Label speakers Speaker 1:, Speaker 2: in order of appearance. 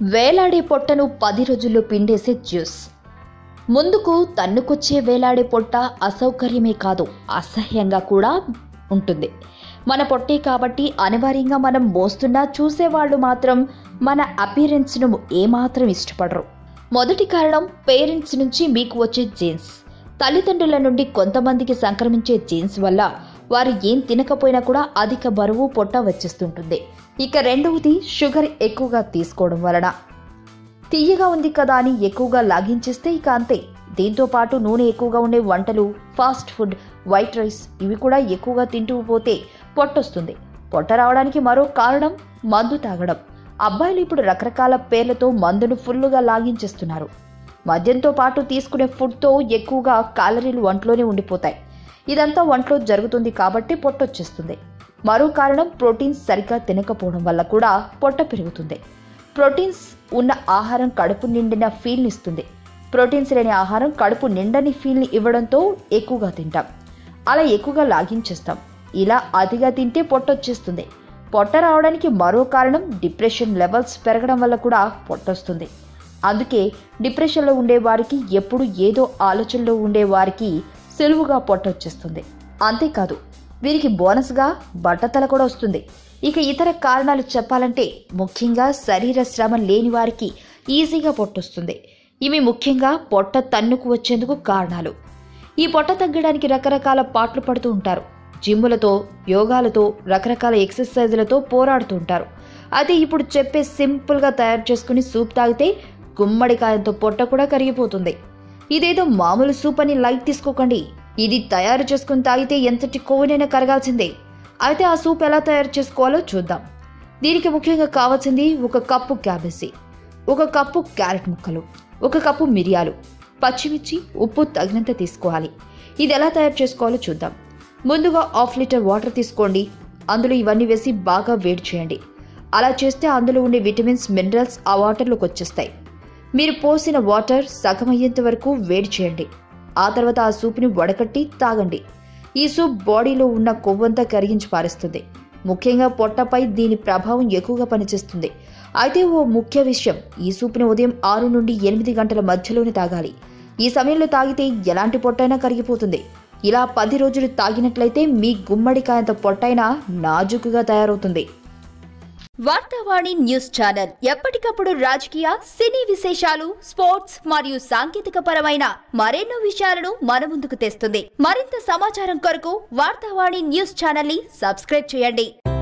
Speaker 1: వేలాడే పొట్టను పది రోజుల్లో పిండేసే జ్యూస్ ముందుకు తన్నుకొచ్చే వేలాడే పొట్ట అసౌకర్యమే కాదు అసహ్యంగా కూడా ఉంటుంది మన పొట్టే కాబట్టి అనివార్యంగా మనం మోస్తున్నా చూసేవాళ్ళు మాత్రం మన అపీరెన్స్ను ఏమాత్రం ఇష్టపడరు మొదటి కారణం పేరెంట్స్ నుంచి మీకు వచ్చే జీన్స్ తల్లిదండ్రుల నుండి కొంతమందికి సంక్రమించే జీన్స్ వల్ల వారు ఏం తినకపోయినా కూడా అధిక బరువు పొట్ట వచ్చేస్తుంటుంది ఇక రెండవది షుగర్ ఎక్కువగా తీసుకోవడం వలన తీయగా ఉంది కదా అని ఎక్కువగా లాగించేస్తే ఇక అంతే దీంతో పాటు నూనె ఎక్కువగా ఉండే వంటలు ఫాస్ట్ ఫుడ్ వైట్ రైస్ ఇవి కూడా ఎక్కువగా తింటూ పోతే పొట్టొస్తుంది పొట్ట రావడానికి మరో కారణం మందు తాగడం అబ్బాయిలు ఇప్పుడు రకరకాల పేర్లతో మందును ఫుల్లుగా లాగించేస్తున్నారు మద్యంతో పాటు తీసుకునే ఫుడ్తో ఎక్కువగా క్యాలరీలు ఒంట్లోనే ఉండిపోతాయి ఇదంతా ఒంట్లో జరుగుతుంది కాబట్టి పొట్టొచ్చేస్తుంది మరో కారణం ప్రోటీన్స్ సరిగ్గా తినకపోవడం వల్ల కూడా పొట్ట పెరుగుతుంది ప్రోటీన్స్ ఉన్న ఆహారం కడుపు నిండిన ఫీల్ని ఇస్తుంది ప్రోటీన్స్ లేని ఆహారం కడుపు నిండని ఫీల్ని ఇవ్వడంతో ఎక్కువగా తింటాం అలా ఎక్కువగా లాగించేస్తాం ఇలా అతిగా తింటే పొట్టొచ్చేస్తుంది పొట్ట రావడానికి మరో కారణం డిప్రెషన్ లెవెల్స్ పెరగడం వల్ల కూడా పొట్టొస్తుంది అందుకే డిప్రెషన్లో ఉండే వారికి ఎప్పుడు ఏదో ఆలోచనలో ఉండే వారికి సులువుగా పొట్టొచ్చేస్తుంది అంతేకాదు వీరికి బోనస్గా బట్టతల కూడా వస్తుంది ఇక ఇతర కారణాలు చెప్పాలంటే ముఖ్యంగా శరీర శ్రమ లేని వారికి ఈజీగా పొట్టొస్తుంది ఇవి ముఖ్యంగా పొట్ట తన్నుకు వచ్చేందుకు కారణాలు ఈ పొట్ట తగ్గడానికి రకరకాల పాటలు పడుతూ ఉంటారు జిమ్ములతో యోగాలతో రకరకాల ఎక్సర్సైజులతో పోరాడుతూ ఉంటారు అయితే ఇప్పుడు చెప్పే సింపుల్గా తయారు చేసుకుని సూప్ తాగితే గుమ్మడికాయంతో పొట్ట కూడా కరిగిపోతుంది ఇదేదో మామూలు సూప్ అని లైట్ తీసుకోకండి ఇది తయారు చేసుకుని తాగితే ఎంతటి కొవ్వునైనా కరగాల్సిందే అయితే ఆ సూప్ ఎలా తయారు చేసుకోవాలో చూద్దాం దీనికి ముఖ్యంగా కావాల్సింది ఒక కప్పు క్యాబేజీ ఒక కప్పు క్యారెట్ ముక్కలు ఒక కప్పు మిరియాలు పచ్చిమిర్చి ఉప్పు తగినంత తీసుకోవాలి ఇది ఎలా తయారు చేసుకోవాలో చూద్దాం ముందుగా హాఫ్ లీటర్ వాటర్ తీసుకోండి అందులో ఇవన్నీ వేసి బాగా వేడి చేయండి అలా చేస్తే అందులో ఉండే విటమిన్స్ మినరల్స్ ఆ వాటర్లోకి వచ్చేస్తాయి మీరు పోసిన వాటర్ సగం అయ్యేంత వరకు వేడి చేయండి ఆ తర్వాత ఆ సూప్ని వడకట్టి తాగండి ఈ సూప్ బాడీలో ఉన్న కొవ్వంతా కరిగించి పారేస్తుంది ముఖ్యంగా పొట్టపై దీని ప్రభావం ఎక్కువగా పనిచేస్తుంది అయితే ఓ ముఖ్య విషయం ఈ సూప్ని ఉదయం ఆరు నుండి ఎనిమిది గంటల మధ్యలోనే తాగాలి ఈ సమయంలో తాగితే ఎలాంటి పొట్టైనా కరిగిపోతుంది ఇలా పది రోజులు తాగినట్లయితే మీ గుమ్మడికాయంత పొట్టైనా నాజుకుగా తయారవుతుంది
Speaker 2: వార్తావాణి న్యూస్ ఛానల్ ఎప్పటికప్పుడు రాజకీయ సినీ విశేషాలు స్పోర్ట్స్ మరియు సాంకేతిక పరమైన మరెన్నో విషయాలను మన ముందుకు తెస్తుంది మరింత సమాచారం కొరకు వార్తావాణి న్యూస్ ఛానల్ ని సబ్స్క్రైబ్ చేయండి